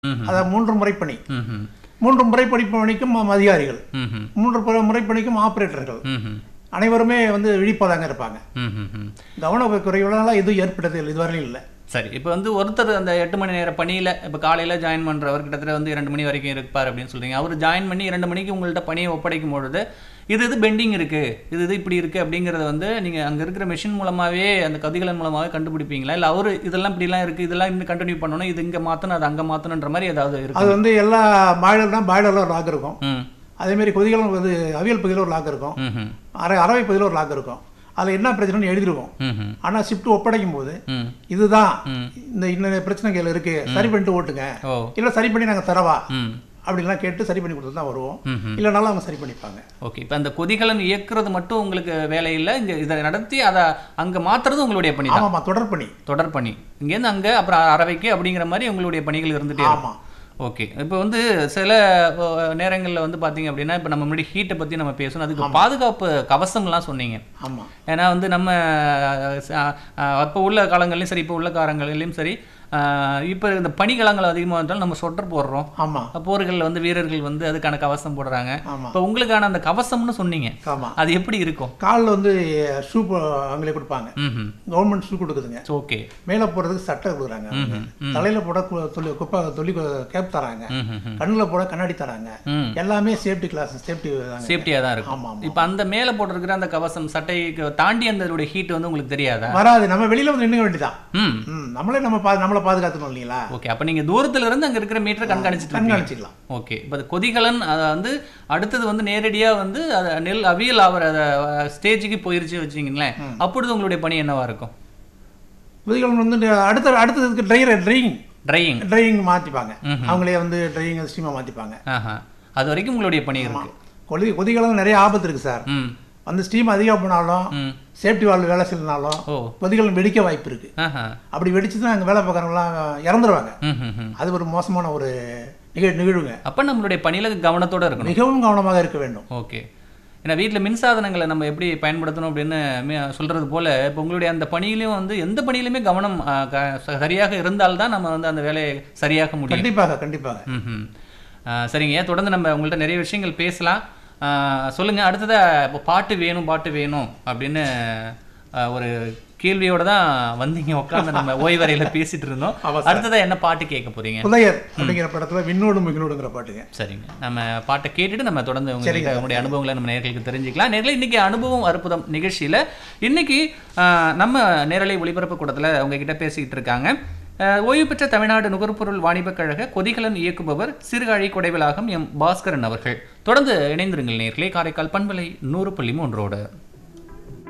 ம்ஹும். அதை மூன்று முறைப்பணி ம்ஹும். மூன்று முறைப்பணி பணிக்கும் ம- அதிகாரிகள் ம்ஹும். மூன்று ப- முறைப்பணிக்கும் ஆபரேட்டர்கள் ம்ஹும். அனைவருமே வந்து விழிப்பாதாங்க இருப்பாங்க ம்ஹும். கவன குறைவுனால எதுவும் ஏற்பட்டது இல்லை இதுவரையிலும் இல்லை சரி இப்போ வந்து ஒருத்தர் அந்த எட்டு மணி நேர பணியில் இப்போ காலையில் ஜாயின் பண்ணுறவர் கிட்டத்தட்ட வந்து இரண்டு மணி வரைக்கும் இருப்பார் அப்படின்னு சொல்றீங்க அவர் ஜாயின் பண்ணி இரண்டு மணிக்கு உங்கள்கிட்ட பணியை ஒப்படைக்கும் பொழுது இது இது பெண்டிங் இருக்குது இது இது இப்படி இருக்குது அப்படிங்கிறத வந்து நீங்கள் அங்கே இருக்கிற மெஷின் மூலமாகவே அந்த கதிகளின் மூலமாகவே கண்டுபிடிப்பீங்களா இல்லை அவர் இதெல்லாம் இப்படிலாம் இருக்குது இதெல்லாம் இன்னும் கண்டினியூ பண்ணணும் இது இங்கே மாற்றணும் அது அங்கே மாற்றணுன்ற மாதிரி ஏதாவது அது இருக்கு வந்து எல்லா பாய்லர்னா பாய்லரில் ஒரு லாக் இருக்கும் ம் அதேமாரி கொதிகளும் வந்து அவியல் பகுதியில் ஒரு லாக் இருக்கும் ம் ம் அரை அரவை பகுதியில் ஒரு லாக் இருக்கும் அதில் என்ன பிரச்சனைன்னு எழுதிருக்கும் ம் ம் ஆனால் ஷிஃப்ட் ஒப்படைக்கும் போது ம் இதுதான் ம். இந்த இன்ன பிரச்சனைகள் இருக்கு சரி பண்ணிட்டு ஓட்டுங்க ஓ இல்லை சரி பண்ணி நாங்கள் தரவா ம் அப்படின்லாம் கேட்டு சரி பண்ணி கொடுத்து தான் வருவோம் ம் ம் இல்லைனாலும் அவங்க சரி பண்ணிப்பாங்க ஓகே இப்போ அந்த கொதிகலன் இயக்குறது மட்டும் உங்களுக்கு வேலை இல்லை இங்கே இதை நடத்தி அதை அங்கே மாற்றுறது உங்களுடைய பணி தான் ஆமாம்மா தொடர் பண்ணி தொடர் பணி இங்கேருந்து அங்கே அப்புறம் அரவைக்கு அப்படிங்கிற மாதிரி உங்களுடைய பணிகள் இருந்துட்டே இருக்கும் ஆமாம் ஓகே இப்போ வந்து சில நேரங்களில் வந்து பார்த்தீங்க அப்படின்னா இப்போ நம்ம முன்னாடி ஹீட்டை பற்றி நம்ம பேசணும் அதுக்கு பாதுகாப்பு கவசம்லாம் சொன்னீங்க ஆமாம் ஏன்னா வந்து நம்ம அப்போ உள்ள காலங்கள்லையும் சரி இப்போ உள்ள காலங்கள்லையும் சரி அஹ், இப்போ இந்த பனிக்காலங்கள் அதிகமாக இருந்தாலும் நம்ம சொட்டர் போடுறோம் ஆமாம் போர்களில் வந்து வீரர்கள் வந்து அதுக்கான கவசம் போடுறாங்க ஆமாம் இப்போ உங்களுக்கான அந்த கவசம்னு சொன்னீங்க ஆமாம் அது எப்படி இருக்கும் காலில் வந்து ஷூ அவங்களே கொடுப்பாங்க ம் கவர்மெண்ட் ஷூ கொடுக்குதுங்க ஓகே மேலே போடுறதுக்கு சட்டை கொடுக்குறாங்க அவங்க. தலையில போட கு- தொலி குப்பை தொலி கேப் தராங்க ம் ம் கண்ணுல போட கண்ணாடி தராங்க ம் எல்லாமே சேஃப்டி கிளாஸ் சேஃப்டி தாங்க சேஃப்டியாக தான் இருக்கும் ஆமாம் ஆமாம் இப்போ அந்த மேலே போட்டிருக்கிற அந்த கவசம் சட்டைக்கு தாண்டி அந்த ஹீட் வந்து உங்களுக்கு தெரியாதா வராது நம்ம வெளியில வந்து நின்னுக்க வேண்டியதான் ம் ம் நம்மளே நம்ம பா நம்மளை பாதுகாத்துக்கணும் இல்லைங்களா ஓகே அப்போ நீங்கள் தூரத்துல இருந்து அங்கே இருக்கிற மீட்டரை கண்காணிச்சிட்டு இருக்கீங்க கண்காணிச்சிக்கலாம் ஓகே இப்போ அது கொதிகலன் அதை வந்து அடுத்தது வந்து நேரடியாக வந்து அதை நெல் அவியல் ஆகிற ஸ்டேஜுக்கு போயிருச்சு வச்சிங்களேன் அப்பொழுது உங்களுடைய பணி என்னவா இருக்கும் விதிகள் வந்து இந்த அடுத்த அடுத்ததுக்கு ட்ரையர் ட்ரையிங் ட்ரையிங் ட்ரையிங் மாற்றிப்பாங்க ம்ஹும். அவங்களே வந்து ட்ரையிங் ஸ்டீமாக மாற்றிப்பாங்க ஆஹா அது வரைக்கும் உங்களுடைய பணி இருக்கு கொதி கொதிகளும் நிறைய ஆபத்து இருக்குது சார் ம் வந்து ஸ்டீம் அதிகம் போனாலும் ம் சேஃப்டி வால்வு வேலை செய்யலனாலும் ஓ கொதிகளும் வெடிக்க வாய்ப்பு இருக்கு ஆஹா அப்படி வெடிச்சு தான் அங்கே வேலை பார்க்குறவங்களாம் இறந்துருவாங்க ம் ம் ம் அது ஒரு மோசமான ஒரு நிகழ் நிகழ்வுங்க அப்போ நம்மளுடைய பணியில கவனத்தோட இருக்கணும் மிகவும் கவனமாக இருக்க வேண்டும் ஓகே ஏன்னா வீட்டில் மின்சாதனங்களை நம்ம எப்படி பயன்படுத்தணும் அப்படின்னு மி- சொல்றது போல இப்போ உங்களுடைய அந்த பணியிலையும் வந்து எந்த பணியிலுமே கவனம் ஆ, க- ச- சரியாக இருந்தால்தான் நம்ம வந்து அந்த வேலையை சரியாக முடியும் கண்டிப்பாக கண்டிப்பாக ம்ஹும். ஆ, சரிங்க தொடர்ந்து நம்ம உங்கள்ட்ட நிறைய விஷயங்கள் பேசலாம் ஆ, சொல்லுங்க அடுத்ததா இப்போ பாட்டு வேணும் பாட்டு வேணும் அப்படின்னு ஆ, ஒரு கேள்வியோட தான் வந்தீங்க உட்காந்து நம்ம ஓய்வறையில பேசிட்டு இருந்தோம் ஆமா அடுத்ததா என்ன பாட்டு கேட்க போறீங்க புதையர் அப்படிங்கிற படத்துல விண்ணோடு மிகினோடுங்கிற பாட்டுங்க சரிங்க நம்ம பாட்டை கேட்டுட்டு நம்ம தொடர்ந்து உங்கள்கிட்ட உங்களுடைய அனுபவங்களை நம்ம நேர்களுக்கு தெரிஞ்சுக்கலாம் நேரில் இன்னைக்கு அனுபவம் அற்புதம் நிகழ்ச்சியில இன்னைக்கு ஆஹ், நம்ம நேரலை ஒளிபரப்பு கூடத்துல உங்ககிட்ட பேசிக்கிட்டு இருக்காங்க ஆஹ், ஓய்வு பெற்ற தமிழ்நாடு நுகர்பொருள் வாணிபக் கழக கொதிகலன் இயக்குபவர் சிறுகாழி கொடைவிலாகம் எம் பாஸ்கரன் அவர்கள் தொடர்ந்து இணைந்திருங்கள் நேர்களே காரைக்கால் பண்பலை நூறு புள்ளி மூன்றோடு